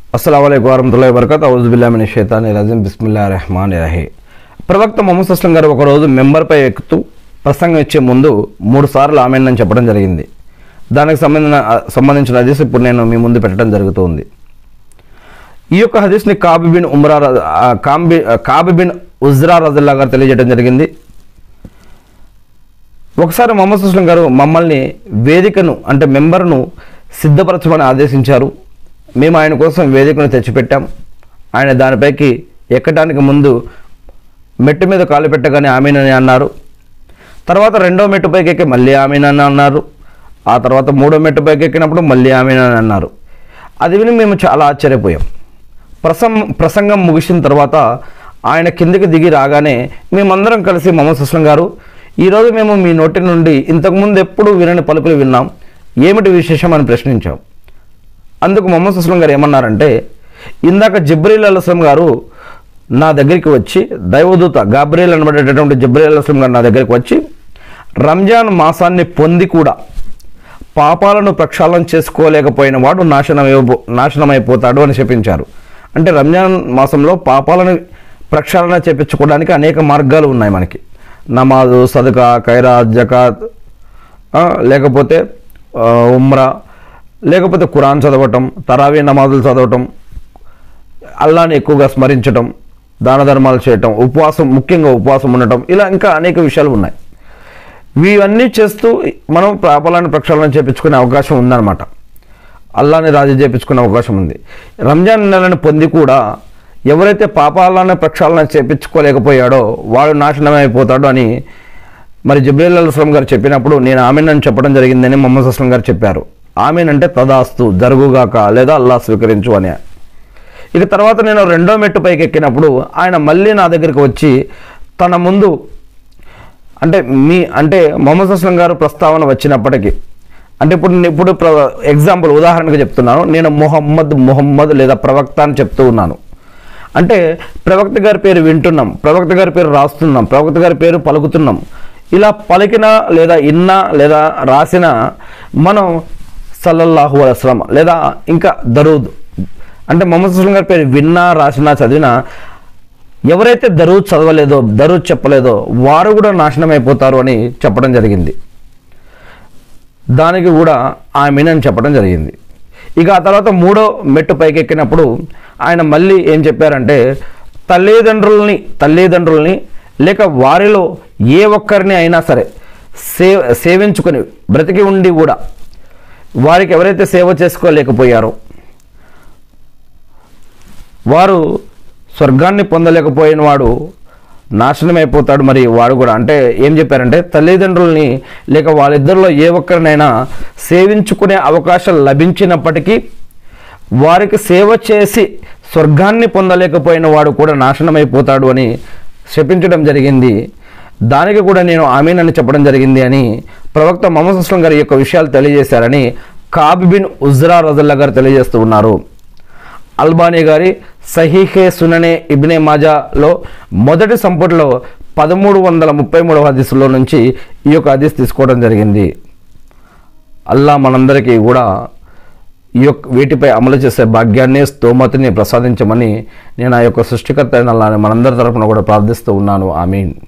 అస్సలం వరహతుల్లా వరకత్ ఔజుబిల్లామిన షైతాని రజీం బిస్మిల్లా రెహమాన్ రహీ ప్రవక్త మొహమ్మద్ అస్లం గారు ఒకరోజు మెంబర్పై ఎక్కుతూ ప్రసంగం ఇచ్చే ముందు మూడు సార్లు ఆమెనని చెప్పడం జరిగింది దానికి సంబంధించిన సంబంధించిన హదీస్ ఇప్పుడు నేను మీ ముందు పెట్టడం జరుగుతుంది ఈ యొక్క హదీస్ని కాబి బిన్ ఉమ్రా ర- ఆ, కాంబి కాబి బిన్ ఉజ్రా రజల్లా గారు తెలియజేయడం జరిగింది ఒకసారి మొహమ్మద్ సుస్లం గారు మమ్మల్ని వేదికను అంటే మెంబర్ను సిద్ధపరచమని ఆదేశించారు మేము ఆయన కోసం వేదికను తెచ్చిపెట్టాం ఆయన దానిపైకి ఎక్కడానికి ముందు మెట్టు మీద కాలు పెట్టగానే ఆమెనని అన్నారు తర్వాత రెండో మెట్టు పైకి ఎక్కి మళ్ళీ ఆమెనని అన్నారు ఆ తర్వాత మూడో మెట్టు పైకి ఎక్కినప్పుడు మళ్ళీ ఆమెనని అన్నారు అది విని మేము చాలా ఆశ్చర్యపోయాం ప్రసం ప్రసంగం ముగిసిన తర్వాత ఆయన కిందికి దిగి రాగానే మేమందరం కలిసి మొహమ్మద్ సుస్లం గారు ఈరోజు మేము మీ నోటి నుండి ఇంతకుముందు ఎప్పుడు వినని పలుకులు విన్నాం ఏమిటి విశేషం అని ప్రశ్నించాం అందుకు మొహమ్మద్ సుస్లం గారు ఏమన్నారంటే ఇందాక జిబ్రీల్ అల్స్లం గారు నా దగ్గరికి వచ్చి దైవదూత గాబ్రియల్ అనబడేటటువంటి జిబ్రీల్ అల్స్లం గారు నా దగ్గరికి వచ్చి రంజాన్ మాసాన్ని పొంది కూడా పాపాలను ప్రక్షాళన చేసుకోలేకపోయిన వాడు నాశనమైపో నాశనమైపోతాడు అని చెప్పించారు అంటే రంజాన్ మాసంలో పాపాలను ప్రక్షాళన చేపించుకోవడానికి అనేక మార్గాలు ఉన్నాయి మనకి నమాజు సదకా ఖైరాత్ జకాత్ ఆ, లేకపోతే ఆ, ఉమ్రా లేకపోతే ఖురాన్ చదవటం తరావీ నమాజులు చదవటం అల్లాని ఎక్కువగా స్మరించటం దాన ధర్మాలు చేయటం ఉపవాసం ముఖ్యంగా ఉపవాసం ఉండటం ఇలా ఇంకా అనేక విషయాలు ఉన్నాయి ఇవన్నీ చేస్తూ మనం పాపాలను ప్రక్షాళన చేపించుకునే అవకాశం ఉందన్నమాట అల్లాని రాజీ చేపించుకునే అవకాశం ఉంది రంజాన్ నెలను పొంది కూడా ఎవరైతే పాపాలను ప్రక్షాళన చేపించుకోలేకపోయాడో వాడు నాశనమైపోతాడు అని మరి జబ్రీల్ అస్లం గారు చెప్పినప్పుడు నేను ఆమెన్ అని చెప్పడం జరిగిందని మొహమ్మద్ అస్లం గారు చెప్పారు ఆమెన్ అంటే తదాస్తు జరుగుగాక లేదా అల్లా స్వీకరించు అని ఇక తర్వాత నేను రెండో మెట్టు పైకి ఎక్కినప్పుడు ఆయన మళ్ళీ నా దగ్గరికి వచ్చి తన ముందు అంటే మీ అంటే మొహమ్మద్ అస్లం గారు ప్రస్తావన వచ్చినప్పటికీ అంటే ఇప్పుడు నేను- ఇప్పుడు ప్ర- ఎగ్జాంపుల్ ఉదాహరణకు చెప్తున్నాను నేను మొహమ్మద్ మొహమ్మద్ లేదా ప్రవక్త అని చెప్తూ ఉన్నాను అంటే ప్రవక్త గారి పేరు వింటున్నాం ప్రవక్త గారి పేరు రాస్తున్నాం ప్రవక్త గారి పేరు పలుకుతున్నాం ఇలా పలికిన లేదా ఇన్నా లేదా రాసిన మనం సల్లల్లాహు అస్లం లేదా ఇంకా దరూద్ అంటే మొహమ్మద్ సుస్లం గారి పేరు విన్నా రాసినా చదివినా ఎవరైతే దరూద్ చదవలేదో దరూద్ చెప్పలేదో వారు కూడా నాశనం అయిపోతారు అని చెప్పడం జరిగింది దానికి కూడా ఆమెనని చెప్పడం జరిగింది ఇక ఆ తర్వాత మూడో మెట్టు పైకి ఎక్కినప్పుడు ఆయన మళ్ళీ ఏం చెప్పారంటే తల్లిదండ్రుల్ని తల్లిదండ్రుల్ని లేక వారిలో ఏ ఒక్కరిని అయినా సరే సే సేవించుకొని బ్రతికి ఉండి కూడా వారికి ఎవరైతే సేవ చేసుకోలేకపోయారో వారు స్వర్గాన్ని పొందలేకపోయిన వాడు నాశనమైపోతాడు మరి వాడు కూడా అంటే ఏం చెప్పారంటే తల్లిదండ్రుల్ని లేక వాళ్ళిద్దరిలో ఏ ఒక్కరినైనా సేవించుకునే అవకాశం లభించినప్పటికీ వారికి సేవ చేసి స్వర్గాన్ని పొందలేకపోయిన వాడు కూడా నాశనమైపోతాడు అని శపించడం జరిగింది దానికి కూడా నేను ఆమెనని చెప్పడం జరిగింది అని ప్రవక్త మొహమ్మద్ అస్లం గారి యొక్క విషయాలు తెలియజేశారని కాబ్ బిన్ ఉజ్రా రజల్లా గారు తెలియజేస్తూ ఉన్నారు అల్బానీ గారి సహీహే సుననే ఇబ్నే మాజాలో మొదటి సంపుటిలో పదమూడు వందల ముప్పై మూడవ హదీసులో నుంచి ఈ యొక్క హదీస్ తీసుకోవడం జరిగింది అల్లా మనందరికీ కూడా ఈ యొక్క వీటిపై అమలు చేసే భాగ్యాన్ని స్తోమతిని ప్రసాదించమని నేను ఆ యొక్క సృష్టికర్త అయిన అల్లాని మనందరి తరపున కూడా ప్రార్థిస్తూ ఉన్నాను ఆమీన్